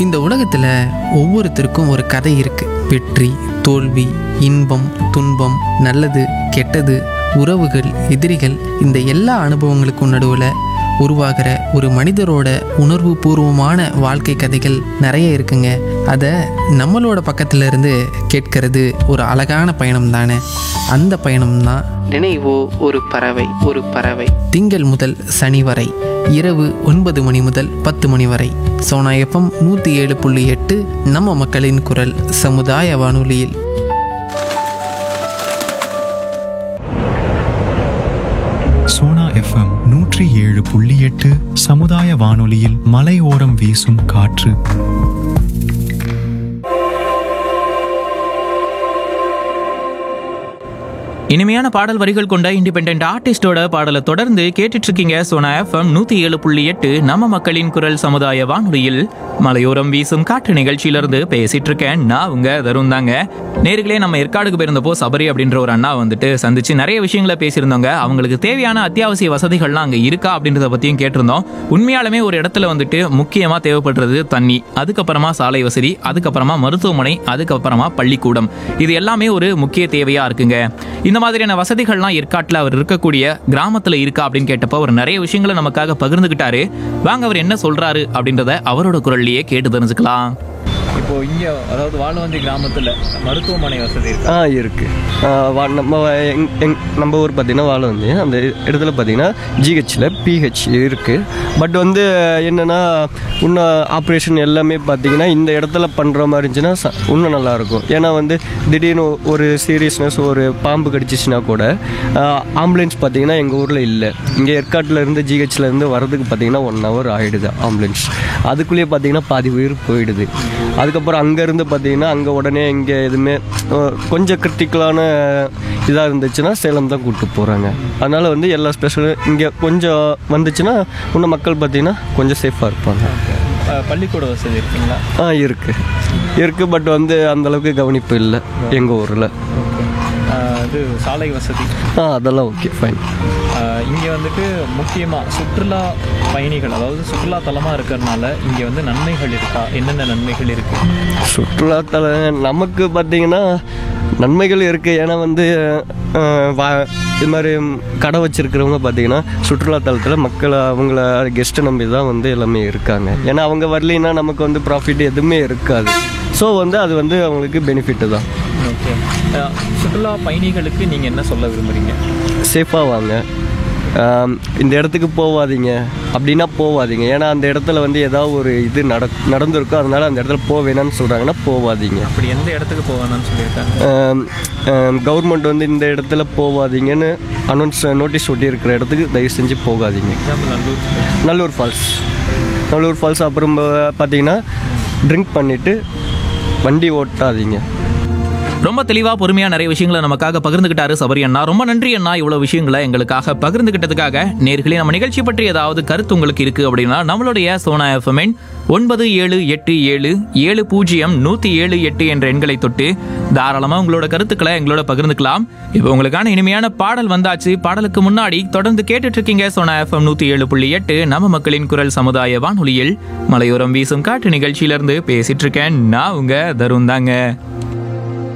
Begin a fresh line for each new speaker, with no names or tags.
இந்த உலகத்தில் ஒவ்வொருத்தருக்கும் ஒரு கதை இருக்கு வெற்றி தோல்வி இன்பம் துன்பம் நல்லது கெட்டது உறவுகள் எதிரிகள் இந்த எல்லா அனுபவங்களுக்கும் நடுவில் உருவாகிற ஒரு மனிதரோட உணர்வு பூர்வமான வாழ்க்கை கதைகள் நிறைய இருக்குங்க அதை நம்மளோட பக்கத்துல இருந்து கேட்கறது ஒரு அழகான பயணம் தானே அந்த பயணம் தான் நினைவோ ஒரு பறவை ஒரு பறவை திங்கள் முதல் சனி வரை இரவு ஒன்பது மணி முதல் பத்து மணி வரை சோனா எஃப்எம் நூற்றி ஏழு புள்ளி எட்டு நம்ம மக்களின் குரல் சமுதாய வானொலியில்
சோனா எஃப்எம் நூற்றி ஏழு புள்ளி எட்டு சமுதாய வானொலியில் மலையோரம் வீசும் காற்று
இனிமையான பாடல் வரிகள் கொண்ட இண்டிபெண்ட் ஆர்டிஸ்டோட பாடலை தொடர்ந்து கேட்டுட்டு இருக்கீங்க சோனா எஃப்எம் நூத்தி ஏழு புள்ளி எட்டு நம்ம மக்களின் குரல் சமுதாய வானொலியில் மலையோரம் வீசும் காற்று நிகழ்ச்சியிலிருந்து பேசிட்டு இருக்கேன் நான் உங்க தருண் தாங்க நேர்களே நம்ம ஏற்காடுக்கு போயிருந்தப்போ சபரி அப்படின்ற ஒரு அண்ணா வந்துட்டு சந்திச்சு நிறைய விஷயங்களை பேசியிருந்தோங்க அவங்களுக்கு தேவையான அத்தியாவசிய வசதிகள்லாம் அங்க இருக்கா அப்படின்றத பத்தியும் கேட்டிருந்தோம் உண்மையாலுமே ஒரு இடத்துல வந்துட்டு முக்கியமா தேவைப்படுறது தண்ணி அதுக்கப்புறமா சாலை வசதி அதுக்கப்புறமா மருத்துவமனை அதுக்கப்புறமா பள்ளிக்கூடம் இது எல்லாமே ஒரு முக்கிய தேவையா இருக்குங்க இந்த மாதிரியான வசதிகள்லாம் ஏற்காட்டில் அவர் இருக்கக்கூடிய கிராமத்துல இருக்கா அப்படின்னு கேட்டப்போ அவர் நிறைய விஷயங்களை நமக்காக பகிர்ந்துகிட்டாரு வாங்க அவர் என்ன சொல்றாரு அப்படின்றத அவரோட குரல்லையே கேட்டு தெரிஞ்சுக்கலாம்
இப்போ இங்க அதாவது வாழவந்தி கிராமத்துல மருத்துவமனை வசதி இருக்கு
ஆ இருக்கு ஆ, வா- நம்ம எங் எங் நம்ம ஊர் பார்த்தீங்கன்னா வாழ வந்து அந்த இடத்துல பார்த்தீங்கன்னா ஜிஹெச்சில் பிஹெச் இருக்கு பட் வந்து என்னன்னா இன்னும் ஆப்ரேஷன் எல்லாமே பார்த்தீங்கன்னா இந்த இடத்துல பண்ணுற மாதிரி இருந்துச்சுன்னா ச- இன்னும் நல்லா இருக்கும் ஏன்னா வந்து திடீர்னு ஒரு சீரியஸ்னஸ் ஒரு பாம்பு கடிச்சிச்சுன்னா கூட ஆம்புலன்ஸ் பார்த்தீங்கன்னா எங்கள் ஊரில் இல்லை இங்கே ஏற்காட்டில் இருந்து ஜிஹெச்சில் இருந்து வரதுக்கு பார்த்தீங்கன்னா ஒன் ஹவர் ஆகிடுது ஆம்புலன்ஸ் அதுக்குள்ளேயே பார்த்தீங்கன்னா பாதி உயிர் போயிடுது அதுக்கப்புறம் அங்கேருந்து பார்த்தீங்கன்னா அங்கே உடனே இங்கே எதுவுமே அஹ், கொஞ்சம் கிரிட்டிக்கலான இதாக இருந்துச்சுன்னா சேலம் தான் கூப்பிட்டு போகிறாங்க அதனால் வந்து எல்லா ஸ்பெஷலும் இங்கே கொஞ்சம் வந்துச்சுன்னா இன்னும் மக்கள் பார்த்தீங்கன்னா கொஞ்சம் சேஃபாக இருப்பாங்க
அஹ், பள்ளிக்கூட வசதி இருக்குங்களா
ஆ இருக்குது இருக்குது பட் வந்து அந்த அளவுக்கு கவனிப்பு இல்லை எங்கள் ஊரில்
அஹ், இது சாலை வசதி
ஆ அதெல்லாம் ஓகே ஃபைன்
அஹ், இங்க வந்துட்டு முக்கியமா சுற்றுலா பயணிகள் அதாவது சுற்றுலா தலமா இருக்கிறதுனால இங்க வந்து நன்மைகள் இருக்கா என்னென்ன நன்மைகள் இருக்கு
சுற்றுலாத்தல நமக்கு பார்த்தீங்கன்னா நன்மைகள் இருக்குது ஏன்னா வந்து அஹ், வா- இது மாதிரி கடை வச்சிருக்கிறவங்க பார்த்தீங்கன்னா சுற்றுலாத்தலத்தில் மக்கள் அவங்கள கெஸ்ட்டை நம்பி தான் வந்து எல்லாமே இருக்காங்க ஏன்னா அவங்க வரலைன்னா நமக்கு வந்து ப்ராஃபிட் எதுவுமே இருக்காது ஸோ வந்து அது வந்து அவங்களுக்கு பெனிஃபிட்டு தான்
ஓகே சுற்றுலா பயணிகளுக்கு நீங்க என்ன சொல்ல விரும்புறீங்க
சேஃபாக வாங்க ஆம், இந்த இடத்துக்கு போகாதீங்க அப்படின்னா போகாதீங்க ஏன்னா அந்த இடத்துல வந்து ஏதாவது ஒரு இது நட நடந்திருக்கும் அதனால அந்த இடத்துல போக வேணாம்னு சொல்கிறாங்கன்னா போகாதீங்க
அப்படி எந்த இடத்துக்கு போகணும்னு சொல்லியிருக்காங்க
கவர்மெண்ட் வந்து இந்த இடத்துல போகாதீங்கன்னு அனௌன்ஸ் நோட்டீஸ் ஒட்டி இருக்கிற இடத்துக்கு தயவு செஞ்சு போகாதீங்க
example Nallur
Nallur falls Nallur falls அப்புறம் ப- பார்த்தீங்கன்னா ட்ரிங்க் பண்ணிவிட்டு வண்டி ஓட்டாதீங்க
ரொம்ப தெளிவா பொறுமையா நிறைய விஷயங்களை நமக்காக பகிர்ந்துகிட்டாரு சபரி அண்ணா ரொம்ப நன்றி அண்ணா இவ்வளவு விஷயங்களை எங்களுக்காக பகிர்ந்துகிட்டதுக்காக நேர்களே நம்ம நிகழ்ச்சி பற்றி ஏதாவது கருத்து உங்களுக்கு இருக்கு அப்படின்னா நம்மளுடைய சோனா எஃப்எம்என் ஒன்பது ஏழு எட்டு ஏழு ஏழு பூஜ்ஜியம் நூத்தி ஏழு எட்டு என்ற எண்களை தொட்டு தாராளமா உங்களோட கருத்துக்களை எங்களோட பகிர்ந்துக்கலாம் இப்போ உங்களுக்கான இனிமையான பாடல் வந்தாச்சு பாடலுக்கு முன்னாடி தொடர்ந்து கேட்டுட்டு இருக்கீங்க சோனா எஃப்எம் நூத்தி ஏழு புள்ளி எட்டு நம்ம மக்களின் குரல் சமுதாய வானொலியில் மலையோரம் வீசும் காற்று நிகழ்ச்சியிலிருந்து பேசிட்டு இருக்கேன் நான் உங்க தருண் தாங்க